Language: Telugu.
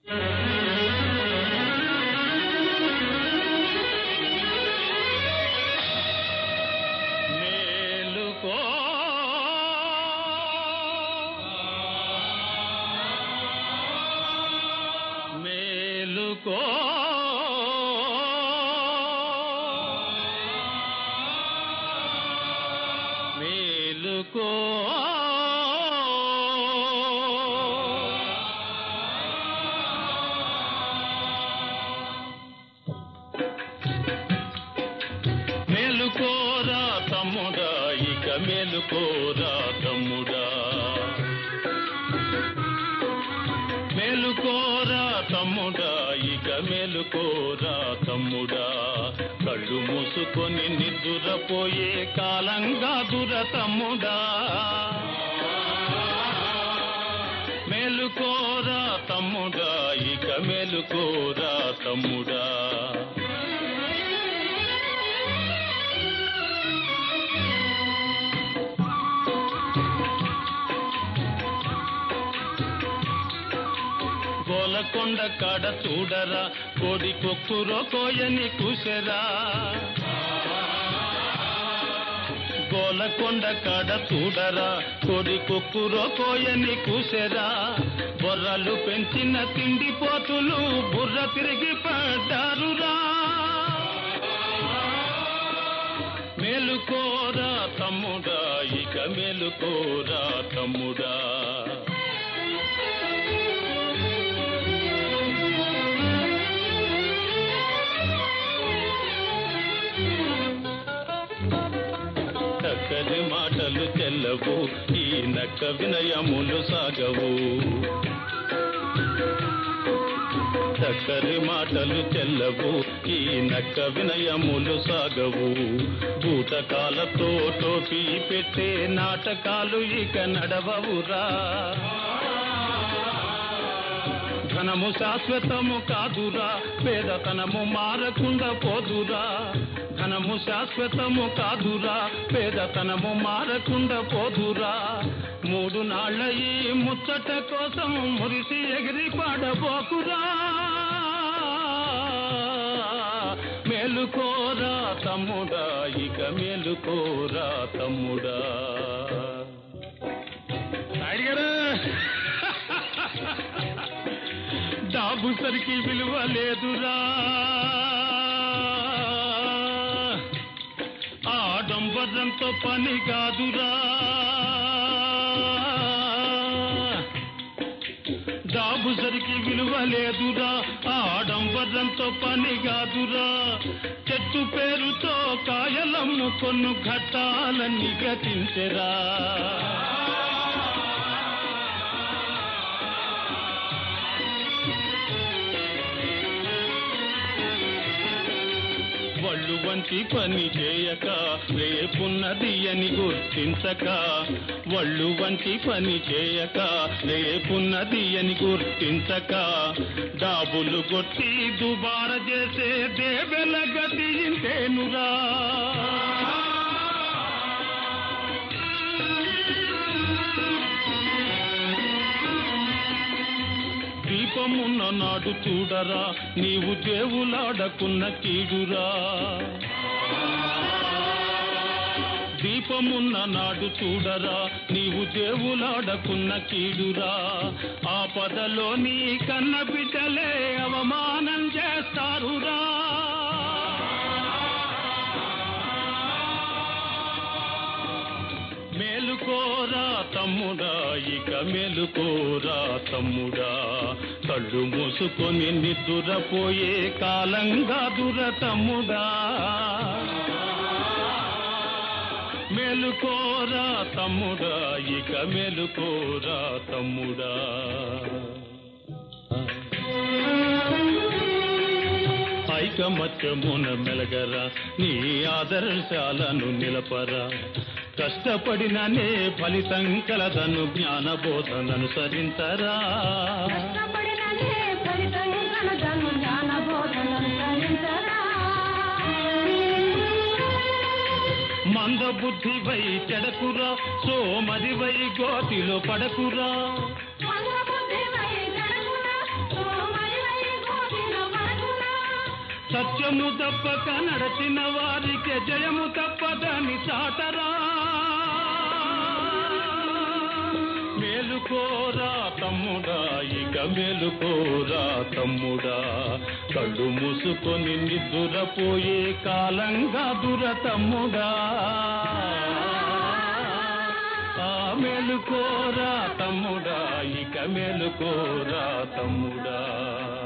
మేలుకో మేలుకో మేలుకో మేలుకోరా తమ్ముడా ఇక మేలుకోరా తమ్ముడా మేలుకోరా తమ్ముడా ఇక మేలుకోరా తమ్ముడా కళ్ళు మూసుకొని నిద్దురపోయే కాలంగా దుర తమ్ముడా మేలుకోరా తమ్ముడా ఇక మేలుకోరా తమ్ముడా గోలకొండ కాడ చూడరా కోడి కొక్కురో కోయని కుసెరా గోలకొండ కాడ చూడరా కోడి కొక్కురో కోయని కుసెరా బొర్రలు పెంచిన తిండి పోతులు బుర్ర తిరిగి పడ్డారురా మేలుకోరా తమ్ముడా ఇక మేలుకోరా తమ్ముడా చక్కని మాటలు చెల్లవు ఈ నక్క వినయములు సాగవు చక్కని మాటలు చెల్లవు ఈ నక్క వినయములు సాగవు భూతకాలతో టోపీ పెట్టే నాటకాలు ఇక నడవవురా ధనము శాశ్వతము కాదురా పేదతనము మారకుండా పోదురా ధనము శాశ్వతము కాదురా పేదతనము మారకుండా పోదురా మూడు నాళ్ళ ఈ ముచ్చట కోసం మురిసి ఎగిరి పాడబోకురా మేలుకోరా తమ్ముడా ఇక మేలుకోరా తమ్ముడా నాయుడు డాబు సరికి విలువ లేదురా ఆడంబరంతో పని కాదురా డాబు సరికి విలువ లేదురా ఆడంబరంతో పని కాదురా చెట్టు పేరుతో కాయలమ్ము కొన్ను ఘట్టాలన్నీ గతించెరా వళ్ళు వంటి పని చేయక రేపున్నది అని గుర్తించక వళ్ళు వంటి పని చేయక రేపున్నది అని గుర్తించక డాబులు కొట్టి దుబార చేసే దేవెల గతి ఇంతేనురా దీపమున్న నాడు చూడరా నీవు దేవులాడకున్న కీడురా దీపమున్న నాడు చూడరా నీవు దేవులాడకున్న కీడురా ఆపదలో నీ కన్న బిడ్డలే అవమానం చేస్తారురా మేలుకోరా తమ్ముడా ఇక మేలుకోరా తమ్ముడా కళ్ళు మూసుకొని నిద్దురపోయే కాలంగా దుర తమ్ముడా మేలుకోరా తమ్ముడా ఇక మేలుకోరా తమ్ముడా ఐకమత్యమున మెలగరా నీ ఆదర్శాలను నిలపరా కష్టపడిననే ఫలితం కలదను జ్ఞానబోధనను సరించరా కష్టపడిననే ఫలితం కలదను జ్ఞానబోధనను సరించరా. మందబుద్ధి వై చెడకురా సోమది వై గోతిలో పడకురా మందబుద్ధివై జడకురా, సోమరివై సత్యము తప్పక నడచిన వారికి జయము తప్పదని చాటరా మేలుకోరా తమ్ముడా ఇక మేలుకోరా తమ్ముడా కళ్ళు మూసుకొని నిద్దురపోయే కాలంగా దుర తమ్ముడా ఆ మేలుకోరా తమ్ముడా ఇక మేలుకోరా తమ్ముడా